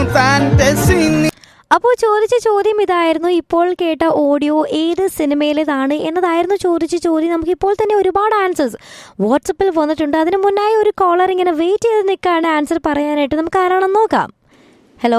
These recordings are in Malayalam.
fantasy അപ്പോൾ ചോദിച്ച ചോദ്യം ഇതായിരുന്നു ഇപ്പോൾ കേട്ട ഓഡിയോ ഏത് സിനിമയിലേതാണ് എന്നതായിരുന്നു ചോദിച്ച ചോദ്യം നമുക്ക് ഇപ്പോൾ തന്നെ ഒരുപാട് ആൻസേഴ്സ് വാട്സപ്പിൽ വന്നിട്ടുണ്ട് അതിന് മുന്നായി ഒരു കോളർ ഇങ്ങനെ വെയിറ്റ് ചെയ്ത് നിൽക്കുകയാണ് ആൻസർ പറയാനായിട്ട് നമുക്ക് ആരാണെന്ന് നോക്കാം hello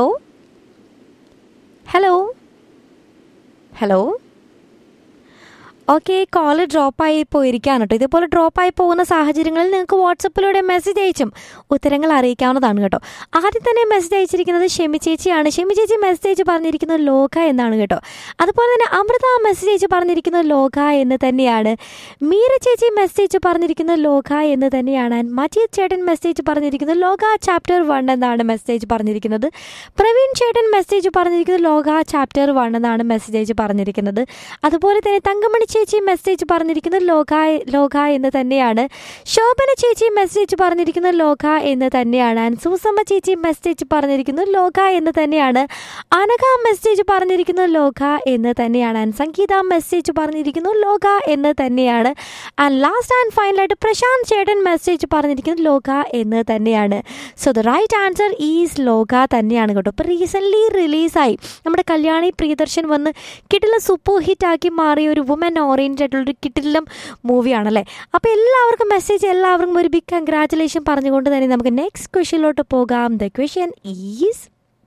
hello hello okay call ഡ്രോപ്പായി പോയിരിക്കുകയാണ് കേട്ടോ ഇതുപോലെ ഡ്രോപ്പായി പോകുന്ന സാഹചര്യങ്ങളിൽ നിങ്ങൾക്ക് വാട്സപ്പിലൂടെ മെസ്സേജ് അയച്ചും ഉത്തരങ്ങൾ അറിയിക്കാവുന്നതാണ് കേട്ടോ ആദ്യം തന്നെ മെസ്സേജ് അയച്ചിരിക്കുന്നത് ഷെമി ചേച്ചിയാണ് ഷെമി ചേച്ചി മെസ്സേജ് അയച്ച് പറഞ്ഞിരിക്കുന്നത് ലോക എന്നാണ് കേട്ടോ അതുപോലെ തന്നെ അമൃത മെസ്സേജ് അയച്ച് പറഞ്ഞിരിക്കുന്നത് ലോക എന്ന് തന്നെയാണ് മീര ചേച്ചി മെസ്സേജ് അയച്ച് പറഞ്ഞിരിക്കുന്നത് ലോക എന്ന് തന്നെയാണ് And മജീദ് ചേട്ടൻ മെസ്സേജ് പറഞ്ഞിരിക്കുന്നത് ലോക ചാപ്റ്റർ വൺ എന്നാണ് മെസ്സേജ് പറഞ്ഞിരിക്കുന്നത് പ്രവീൺ ചേട്ടൻ മെസ്സേജ് പറഞ്ഞിരിക്കുന്നത് ലോക ചാപ്റ്റർ വൺ എന്നാണ് മെസ്സേജ് അയച്ച് പറഞ്ഞിരിക്കുന്നത് അതുപോലെ തന്നെ തങ്കമണി ചേച്ചി മെസ്സേജ് പറഞ്ഞിരിക്കുന്നത് ലോക ലോക എന്ന് തന്നെയാണ് ശോഭന ചേച്ചി മെസ്സേജ് പറഞ്ഞിരിക്കുന്നത് ലോക എന്ന് തന്നെയാണ് ആൻഡ് സൂസമ്മ ചേച്ചി മെസ്സേജ് പറഞ്ഞിരിക്കുന്നത് ലോക എന്ന് തന്നെയാണ് അനഘ മെസ്സേജ് പറഞ്ഞിരിക്കുന്നത് ലോക എന്ന് തന്നെയാണ് ആൻഡ് സംഗീത മെസ്സേജ് പറഞ്ഞിരിക്കുന്നത് ലോക എന്ന് തന്നെയാണ് ആൻഡ് ലാസ്റ്റ് ആൻഡ് ഫൈനലായിട്ട് പ്രശാന്ത് ചേട്ടൻ മെസ്സേജ് പറഞ്ഞിരിക്കുന്നത് ലോക എന്ന് തന്നെയാണ് so the right answer is Loka തന്നെയാണ് കേട്ടോ ഇപ്പോൾ റീസെൻ്റ്ലി റിലീസായി നമ്മുടെ കല്യാണി പ്രിയദർശൻ വന്ന് കിട്ടില്ല സൂപ്പർ ഹിറ്റ് ആക്കി മാറിയ ഒരു വുമൻ ഓറിയൻറ്റഡ് ആയിട്ടുള്ള ഒരു കിട്ടില്ലം മൂവിയാണല്ലേ അപ്പോൾ എല്ലാവർക്കും മെസ്സേജ് എല്ലാവർക്കും ഒരു ബിഗ് കൺഗ്രാറ്റുലേഷൻ പറഞ്ഞുകൊണ്ട് തന്നെ നമുക്ക് നെക്സ്റ്റ് ക്വസ്റ്റ്യനിലോട്ട് പോകാം ദ ക്വസ്റ്റ്യൻ ഈസ്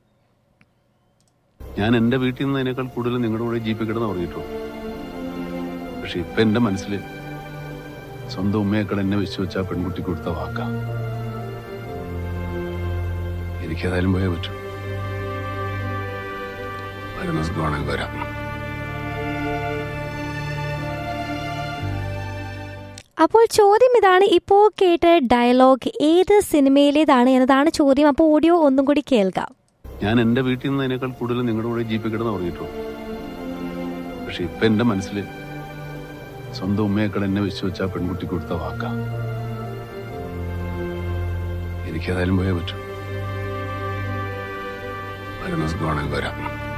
ഞാൻ എന്റെ വീട്ടിൽ നിന്നതിനേക്കാൾ കൂടുതൽ നിങ്ങളുടെ കൂടെ ജീപ്പിൽ കിടന്ന് ഉറങ്ങിയിട്ടുള്ളൂ പക്ഷെ ഇപ്പൊ എന്റെ മനസ്സിൽ സ്വന്തം ഉമ്മയേക്കാൾ എന്നെ വിശ്വസിച്ച ആ പെൺകുട്ടി കൊടുത്ത വാക്ക എനിക്കേതായാലും പോയേ പറ്റൂ വരുന്ന സുഖമാണെങ്കിൽ വരാം അപ്പോൾ ചോദ്യം ഇതാണ് ഇപ്പോൾ കേട്ട ഡയലോഗ് ഏത് സിനിമയിലേതാണ് എന്നതാണ് ചോദ്യം അപ്പോൾ ഓഡിയോ ഒന്നും കൂടി കേൾക്കാം ഞാൻ എന്റെ വീട്ടിൽ നിന്നതിനേക്കാൾ കൂടുതൽ നിങ്ങളുടെ കൂടെ ജീപ്പിൽ കിടന്ന് ഉറങ്ങിയിട്ടുള്ളൂ പക്ഷെ ഇപ്പൊ എന്റെ മനസ്സിൽ സ്വന്തം ഉമ്മയേക്കാൾ എന്നെ വിശ്വസിച്ച ആ പെൺകുട്ടി കൊടുത്ത വാക്ക എനിക്കേതായാലും പോയേ പറ്റൂ വരുന്ന സുഖമാണെങ്കിൽ വരാം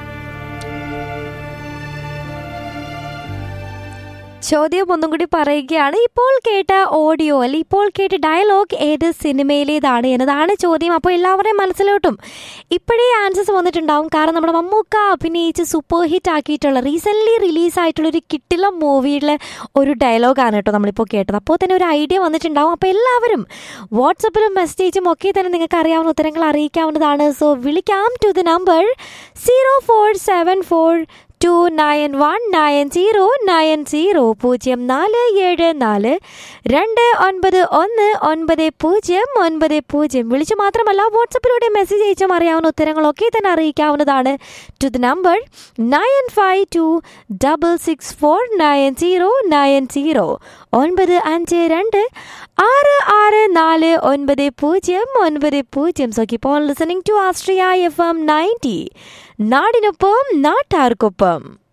ചോദ്യം ഒന്നും കൂടി പറയുകയാണ് ഇപ്പോൾ കേട്ട ഓഡിയോ അല്ലെ ഇപ്പോൾ കേട്ട ഡയലോഗ് ഏത് സിനിമയിലേതാണ് എന്നതാണ് ചോദ്യം അപ്പോൾ എല്ലാവരുടെയും മനസ്സിലോട്ടും ഇപ്പോഴേ ആൻസേഴ്സ് വന്നിട്ടുണ്ടാവും കാരണം നമ്മുടെ മമ്മൂക്ക അഭിനയിച്ച് സൂപ്പർ ഹിറ്റ് ആക്കിയിട്ടുള്ള റീസെൻ്റ്ലി റിലീസായിട്ടുള്ള ഒരു കിട്ടില മൂവിയിലെ ഒരു ഡയലോഗാണ് കേട്ടോ നമ്മളിപ്പോൾ കേട്ടത് അപ്പോൾ തന്നെ ഒരു ഐഡിയ വന്നിട്ടുണ്ടാവും അപ്പോൾ എല്ലാവരും വാട്സപ്പിലും മെസ്സേജും ഒക്കെ തന്നെ നിങ്ങൾക്ക് അറിയാവുന്ന ഉത്തരങ്ങൾ അറിയിക്കാവുന്നതാണ് സോ വിളിക്കാം to the number zero four seven four two nine one nine zero nine zero പൂജ്യം നാല് ഏഴ് നാല് രണ്ട് ഒൻപത് ഒന്ന് ഒൻപത് പൂജ്യം ഒൻപത് പൂജ്യം വിളിച്ചു മാത്രമല്ല വാട്സപ്പിലൂടെ മെസ്സേജ് അയച്ചും അറിയാവുന്ന ഉത്തരങ്ങളൊക്കെ തന്നെ അറിയിക്കാവുന്നതാണ് to the number nine five two double six four nine zero nine zero ഒൻപത് അഞ്ച് രണ്ട് ആറ് ആറ് നാല് ഒൻപത് പൂജ്യം ഒൻപത് പൂജ്യം so keep on listening to Astria F M ninety നാടിനൊപ്പം നാട്ടാർക്കൊപ്പം